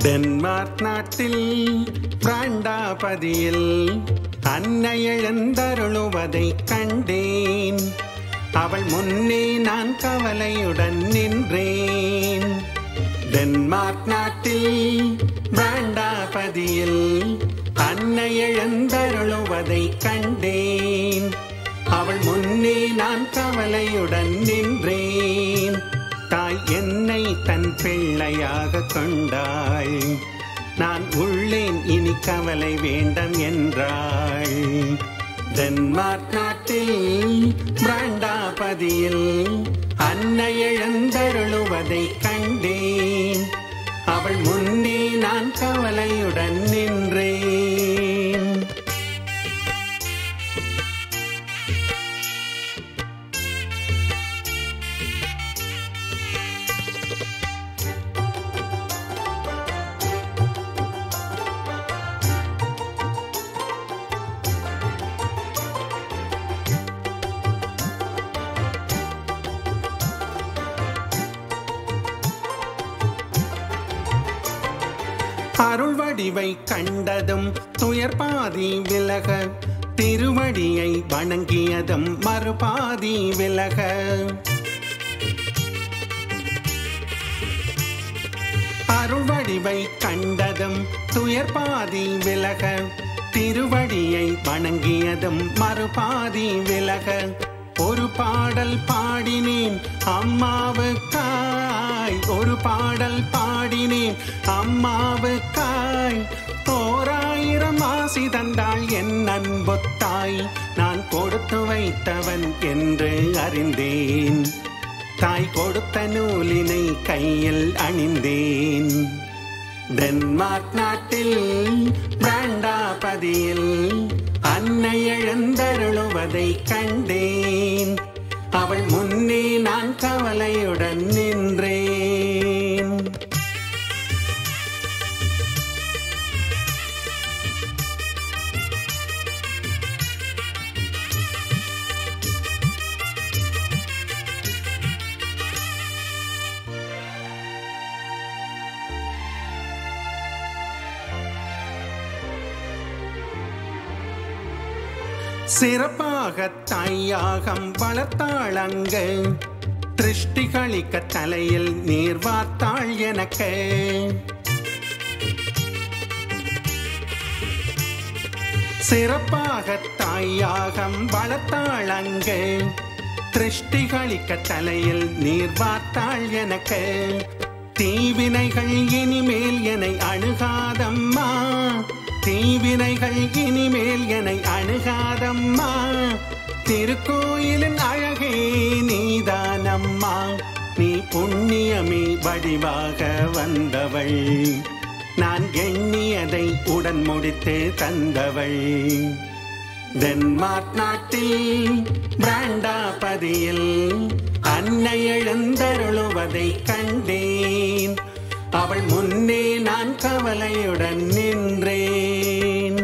Denmark நாட்டில் பிராண்டாபதியில் அன்னை எழுந்தருளுவதை கண்டேன் அவள் முன்னே நான் கவலையுடன் நின்றேன் டென்மார்க் நாட்டில் பிராண்டாபதியில் அன்னை எழுந்தருளுவதை கண்டேன் அவள் முன்னே நான் கவலையுடன் நின்றேன் தாய் என்னை தன் பிள்ளையாக கொண்டாள் நான் உள்ளேன் இனி கவலை வேண்டாம் என்றாள் டென்மார்க் நாட்டில் பிராண்டாபதியில் அன்னை எழுந்தருளுவதை கண்டேன் அவள் முன்னே நான் கவலையுடன் நின்றேன் அருள் வடிவை கண்டதும் துயர் பாதி விலக திருவடியை வணங்கியதும் மறுபாதி விலக அருள் வடிவை கண்டதும் துயர் பாதி விலக திருவடியை வணங்கியதும் மறுபாதி விலக ஒரு பாடல் பாடினேன் அம்மாவுக்காய் ஒரு பாடல் பாடினேன் அம்மாவுக்காய் ஓராயிரம் ஆசி தந்தாள் என் அன்பொத்தாய் நான் கொடுத்து வைத்தவன் என்று அறிந்தேன் தாய் கொடுத்த நூலினை கையில் அணிந்தேன் டென்மார்க் நாட்டில் பிராண்டாபதியில் அன்னை எழுந்தருளுவதை கண்டேன் அவள் முன்னே நான் கவலையுடன் நின்றேன் சிறப்பாக தாயாகம் வளர்த்தாள் அங்கு திருஷ்டிகளிக்க தலையில் நீர் வார்த்தாள் எனக்கு சிறப்பாக தாயாகம் வளர்த்தாள் அங்கு திருஷ்டிகளிக்க தலையில் நீர் வார்த்தாள் எனக்கு தீவினைகள் இனிமேல் என்னை அணுகாதம்மா தீவினைகள் இனிமேல் என்னை அணுகாதம்மா திருக்கோயிலின் அழகே நீதானம்மா நீ புண்ணியமே வடிவாக வந்தவள் நான் எண்ணியதை உடன் முடித்து தந்தவள் டென்மார்க் நாட்டில் பிராண்டாபதியில் அன்னை எழுந்தருளுவதை கண்டேன் அவள் முன்னே நான் கவலையுடன் நின்றேன்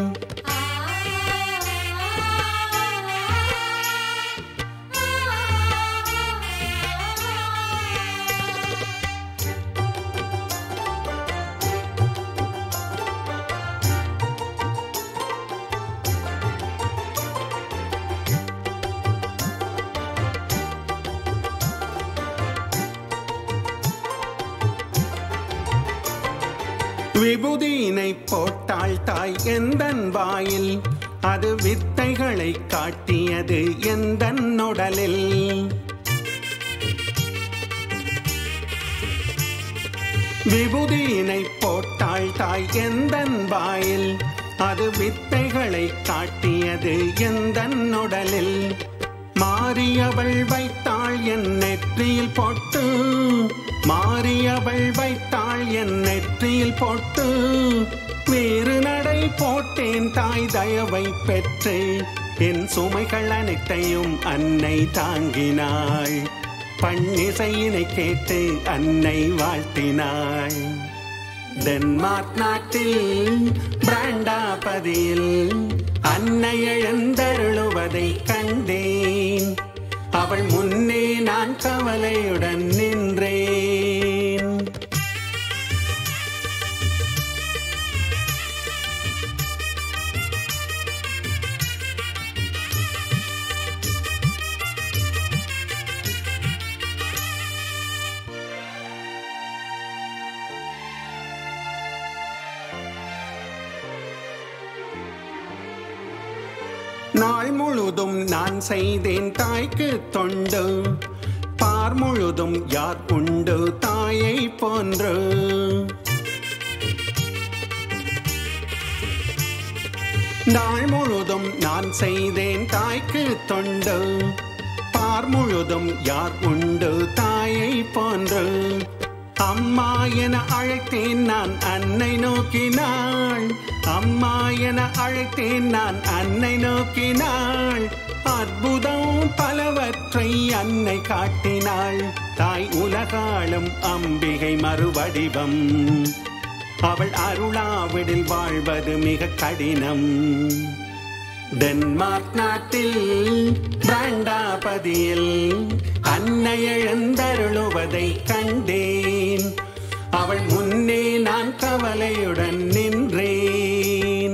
விபூதியினை போட்டாள் தாய் எந்தன் வாயில் அது வித்தைகளை காட்டியது எந்தன் உடலில் விபூதியினை போட்டாள் தாய் எந்தன் வாயில் அது வித்தைகளை காட்டியது எந்தன் உடலில் மாறியவள் வைத்தாள் என் நெற்றியில் போட்டு மாறியவள் வைத்தாள் என் நெற்றியில் போட்டு வேறு நடை போட்டேன் தாய் தயவை பெற்று என் சுமைகள் அனைத்தையும் அன்னை தாங்கினாள் பண்ணிசையினை கேட்டு அன்னை வாழ்த்தினாள் டென்மார்க் நாட்டில் பிராண்டாபதியில் அன்னை எழுந்தருளுவதை கண்டேன் அவள் முன்னே நான் கவலையுடன் நின்றேன் நாள் முழுதும் நான் செய்தேன் தாய்க்கு தொண்டு பார் முழுதும் யார் உண்டு தாயை போன்று நாள் முழுதும் நான் செய்தேன் தாய்க்கு தொண்டு பார் முழுதும் யார் உண்டு தாயை போன்று அம்மா என அழைத்தேன் நான் அன்னை நோக்கினாள் அம்மா என அழைத்தேன் நான் அன்னை நோக்கினாள் அற்புதம் பலவற்றை அன்னை காட்டினாள் தாய் உலகாளும் அம்பிகை மறுவடிவம் அவள் அருளாவிடில் வாழ்வது மிக கடினம் டென்மார்க் நாட்டில் பிராண்டாபதியில் அன்னை எழுந்தருளுவதை கண்டேன் அவள் முன்னே நான் கவலையுடன் நின்றேன்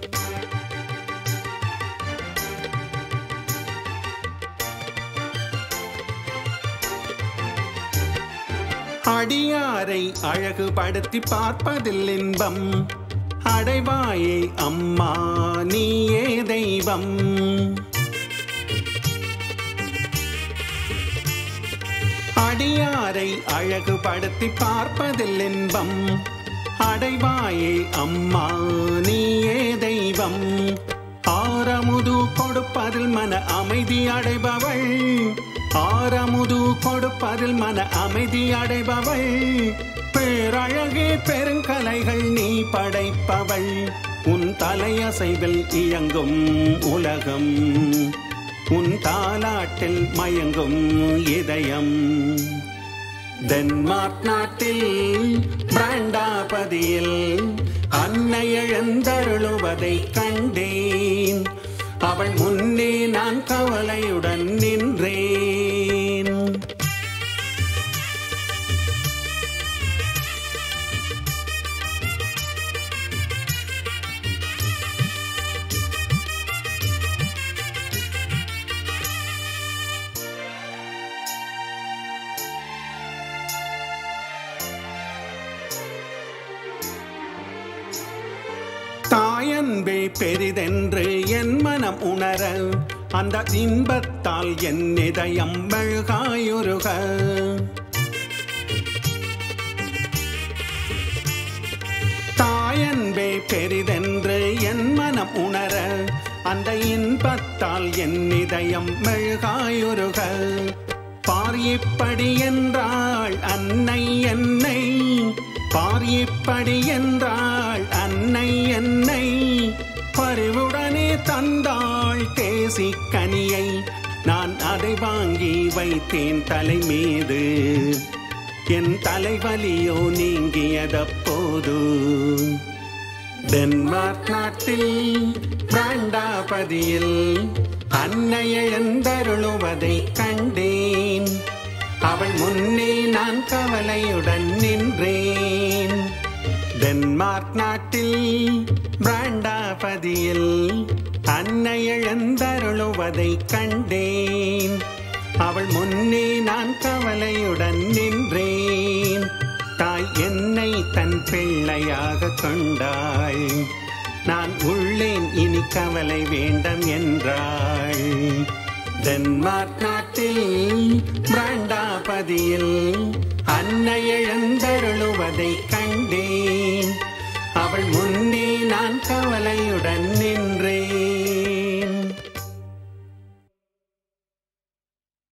அடியாரை அழகுபடுத்தி பார்ப்பதில் இன்பம் அடைவாயே அம்மா நீயே தெய்வம் அடியாரை அழகுபடுத்தி பார்ப்பதில் இன்பம் அடைவாயே அம்மா நீயே தெய்வம் ஆரமுது கொடுப்பதில் மன அமைதி அடைபவள் ஆரமுது கொடுப்பதில் மன அமைதி அடைபவள் பேரழகே பெருங்கலைகள் நீ படைப்பவள் உன் தலையசைவில் இயங்கும் உலகம் உன் தாலாட்டில் மயங்கும் இதயம் டென்மார்க் நாட்டில் பிராண்டாபதியில் அன்னை எழுந்தருளுவதை கண்டேன் அவள் முன்னே நான் கவலையுடன் நின்றேன் தாயன்பே பெரிதென்று என் மனம் உணர அந்த இன்பத்தால் என் இதயம் மெழுகாயுருக தாயன்பே பெரிதென்று என் மனம் உணர அந்த இன்பத்தால் என் இதயம் மெழுகாயுருக பார் இப்படி என்றாள் அன்னை என்னை பார் இப்படி என்றாள் அன்னை என்னை பறிவுடனே தந்தாள் தேசி கனியை நான் அதை வாங்கி வைத்தேன் தலை மீது என் தலைவலியோ நீங்கியதப்போது டென்மார்க் நாட்டில் பிராண்டாபதியில் அன்னை எழுந்தருளுவதை கண்டேன் அவள் முன்னே நான் கவலையுடன் நின்றேன் டென்மார்க் நாட்டில் பிராண்டாபதியில் அன்னை எழுந்தருளுவதை கண்டேன் அவள் முன்னே நான் கவலையுடன் நின்றேன் தாய் என்னை தன் பிள்ளையாக கொண்டாள் நான் உள்ளேன் இனி கவலை வேண்டாம் என்றாள் டென்மார்க் நாட்டில் பிராண்டாபதியில் அன்னை எழுந்தருளுவதை கண்டேன்